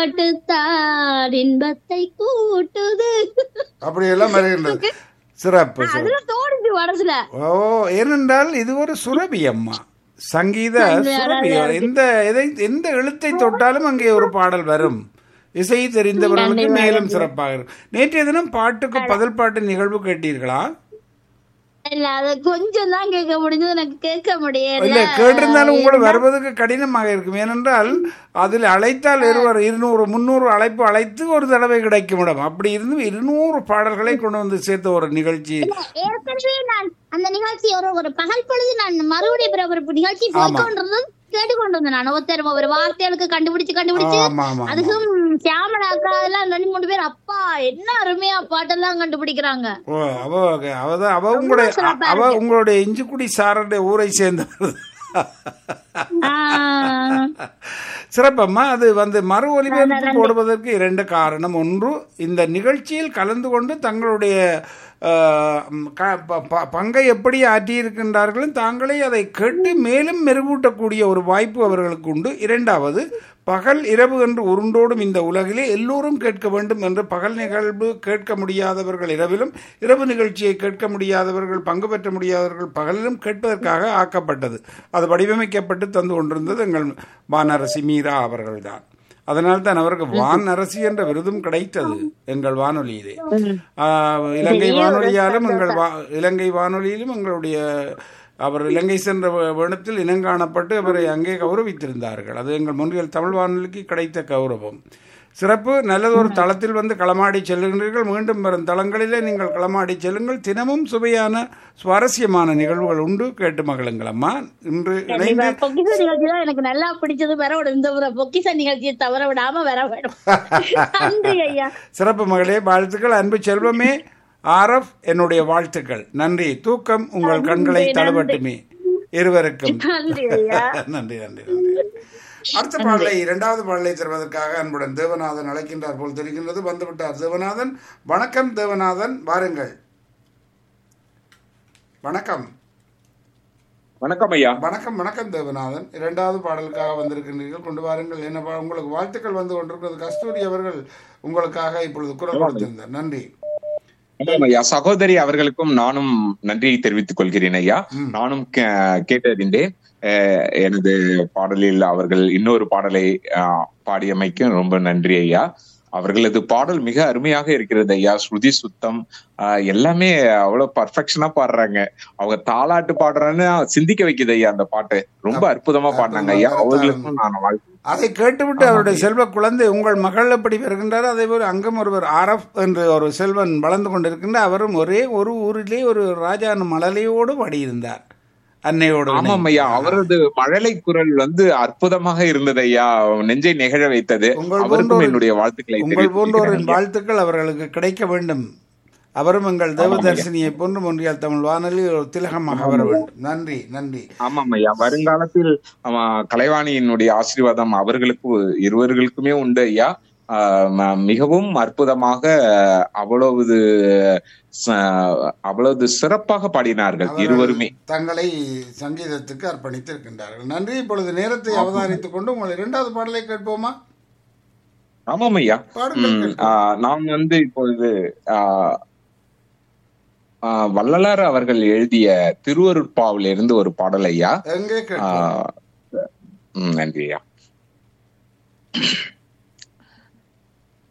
பாட்டுத்தான் இன்பத்தை கூட்டுது அப்படியெல்லாம் வருகின்றது சிறப்பு சிறப்பு அதுல தோணுச்சு மனசுல ஓ ஏனென்றால் இது ஒரு சுரபி அம்மா சங்கீத சுரபி எந்த எதை எந்த எழுத்தை தொட்டாலும் அங்கே ஒரு பாடல் வரும் இசை தெரிந்தவர்களுக்கு மேலும் சிறப்பாக இருக்கும் நேற்றைய தினம் பாட்டுக்கு பதில் பாட்டு நிகழ்வு கேட்டீர்களா இல்ல அது கொஞ்சம் தான் கேட்க முடிஞ்சது எனக்கு கேட்க முடியல இல்ல கேட்டிருந்தாலும் உங்களுக்கு வருவதற்கு கடினமாக இருக்கும் ஏனென்றால் அதில் அழைத்தால் இருவர் இருநூறு முந்நூறு அழைப்பு அழைத்து ஒரு தடவை கிடைக்கும் இடம் அப்படி இருந்து இருநூறு பாடல்களை கொண்டு வந்து சேர்த்த ஒரு நிகழ்ச்சி ஏற்கனவே நான் அந்த நிகழ்ச்சி ஒரு ஒரு பகல் பொழுது நான் மறுபடியும் பிறப்பு நிகழ்ச்சி போய்கொண்டிருந்தது கேட்டுக்கொண்டிருந்தேன் நான் ஒருத்தர் ஒரு வார்த்தைகளுக்கு கண்டுபிடிச்சு கண்டுபிடிச்சு ஆமா ஆமா அதுக்கும் சியாமலா அக்கா எல்லாம் ரெண்டு மூணு பேர் அப்பா என்ன அருமையா பாட்டெல்லாம் கண்டுபிடிக்கிறாங்க ஓ அவ அவதான் அவ உங்களுடைய அவ உங்களுடைய இஞ்சிக்குடி சாரடைய ஊரை சேர்ந்தவர் ஆஹ் சிறப்பம்மா அது வந்து மறு ஒலிபரப்பு போடுவதற்கு இரண்டு காரணம் ஒன்று இந்த நிகழ்ச்சியில் கலந்து கொண்டு தங்களுடைய ஆஹ், க- ப- ப- பங்கை எப்படி ஆற்றியிருக்கின்றார்களும் தாங்களே அதை கேட்டு மேலும் மெருகூட்டக்கூடிய ஒரு வாய்ப்பு அவர்களுக்கு உண்டு இரண்டாவது பகல் இரவு என்று உருண்டோடும் இந்த உலகிலே எல்லோரும் கேட்க வேண்டும் என்று பகல் நிகழ்வு கேட்க முடியாதவர்கள் இரவிலும் இரவு நிகழ்ச்சியை கேட்க முடியாதவர்கள் பங்கு பெற்ற முடியாதவர்கள் பகலிலும் கேட்பதற்காக ஆக்கப்பட்டது அது வடிவமைக்கப்பட்டு தந்து கொண்டிருந்தது எங்கள் வானரசி மீரா அவர்கள்தான் அதனால் தான் அவருக்கு வான் அரசி என்ற விருதும் கிடைத்தது எங்கள் வானொலியிலே ஆஹ், இலங்கை வானொலியாலும் எங்கள் வா- இலங்கை வானொலியிலும் எங்களுடைய அவர் இலங்கை சென்ற வே- வேடத்தில் இனங்காணப்பட்டு அவரை அங்கே கௌரவித்திருந்தார்கள் அது எங்கள் முன்றியல் தமிழ் வானொலிக்கு கிடைத்த கௌரவம் சிறப்பு நல்லதொரு தளத்தில் வந்து களமாடி செல்லுகின்றீர்கள் மீண்டும் வரும் தளங்களிலே நீங்கள் களமாடி செல்லுங்கள் தினமும் சுவையான சுவாரஸ்யமான நிகழ்வுகள் உண்டு கேட்டு மகளுங்கள் அம்மா இன்று இணைந்து பொக்கிச நிகழ்ச்சி தான் எனக்கு நல்லா பிடிச்சது வர விடும் இந்த முறை பொக்கிச நிகழ்ச்சியை தவற விடாம வர வேணும் நன்றி ஐயா சிறப்பு மகளே வாழ்த்துக்கள் அன்பு செல்வமே ஆர்எஃப் என்னுடைய வாழ்த்துக்கள் நன்றி தூக்கம் உங்கள் கண்களை தழுவட்டுமே இருவருக்கும் நன்றி ஐயா நன்றி நன்றி நன்றி அடுத்த பாடலை இரண்டாவது பாடலை தருவதற்காக அன்புடன் தேவநாதன் அழைக்கின்றார் போல் தெரிகின்றது வந்துவிட்டார் தேவநாதன் வணக்கம் தேவநாதன் வாருங்கள் வணக்கம் வணக்கம் ஐயா வணக்கம் வணக்கம் தேவநாதன் இரண்டாவது பாடலுக்காக வந்திருக்கின்றீர்கள் கொண்டு வாருங்கள் என்ன பா- உங்களுக்கு வாழ்த்துக்கள் வந்து கொண்டிருக்கிறது கஸ்தூரி அவர்கள் உங்களுக்காக இப்பொழுது குரல் கொடுத்திருந்தார் நன்றி ஆமாம் ஐயா சகோதரி அவர்களுக்கும் நானும் நன்றியை தெரிவித்துக் கொள்கிறேன் ஐயா நானும் கே- கேட்டறிந்தேன் அஹ், எனது பாடலில் அவர்கள் இன்னொரு பாடலை அஹ், பாடியமைக்கும் ரொம்ப நன்றி ஐயா அவர்களது பாடல் மிக அருமையாக இருக்கிறது ஐயா ஸ்ருதி சுத்தம் ஆஹ் எல்லாமே அவ்வளவு பர்ஃபெக்ஷனா பாடுறாங்க அவங்க தாலாட்டு பாடுறான்னு சிந்திக்க வைக்குது ஐயா அந்த பாட்டு ரொம்ப அற்புதமா பாடினாங்க ஐயா அவர்களுக்கும் நான் வாழ்த்து அதை கேட்டுவிட்டு அவருடைய செல்வ குழந்தை உங்கள் மகள் எப்படி வருகின்றார் அதே போல் அங்கும் ஒருவர் ஆர்எஃப் என்று ஒரு செல்வன் வளர்ந்து கொண்டிருக்கின்றார் அவரும் ஒரே ஒரு ஊரிலே ஒரு ராஜான் மழலையோடு பாடியிருந்தார் அன்னையோடு ஆமாம் ஐயா அவரது மழலை குரல் வந்து அற்புதமாக இருந்தது ஐயா நெஞ்சை நெகிழ வைத்தது உங்கள் அவருக்கும் போன்றோரின் என்னுடைய வாழ்த்துக்களை உங்கள் தெரிவித்துக் போன்றோரின் கொள்கிறேன் ஐயா. வாழ்த்துக்கள் அவர்களுக்கு கிடைக்க வேண்டும் அவரும் எங்கள் தேவதர்சினியை போன்று ஒன்றியால் தமிழ் வானொலியில் ஒரு திலகமாக வர வேண்டும் நன்றி நன்றி ஆமாம் ஐயா வருங்காலத்தில் ஆமா, கலைவாணியினுடைய ஆசீர்வாதம் அவர்களுக்கு இருவர்களுக்குமே உண்டு ஐயா ஆஹ் ம- மிகவும் அற்புதமாக அவ்வளவு ச- அவ்வளவு சிறப்பாக பாடினார்கள் அவர்கள் இருவருமே தங்களை சங்கீதத்துக்கு அர்ப்பணித்திருக்கின்றார்கள் நன்றி இப்பொழுது நேரத்தை அவதானித்துக் கொண்டு உங்கள் இரண்டாவது பாடலை கேட்போமா ஆமாம் ஐயா பாடுங்கள் ம், கேட்போம். ஆஹ் நாம் வந்து இப்பொழுது ஆஹ் ஆஹ் வள்ளலார் அவர்கள் எழுதிய திருவருட்பாவில இருந்து ஒரு பாடல் ஐயா எங்கே கேட்போம் ஆஹ் ம், நன்றி ஐயா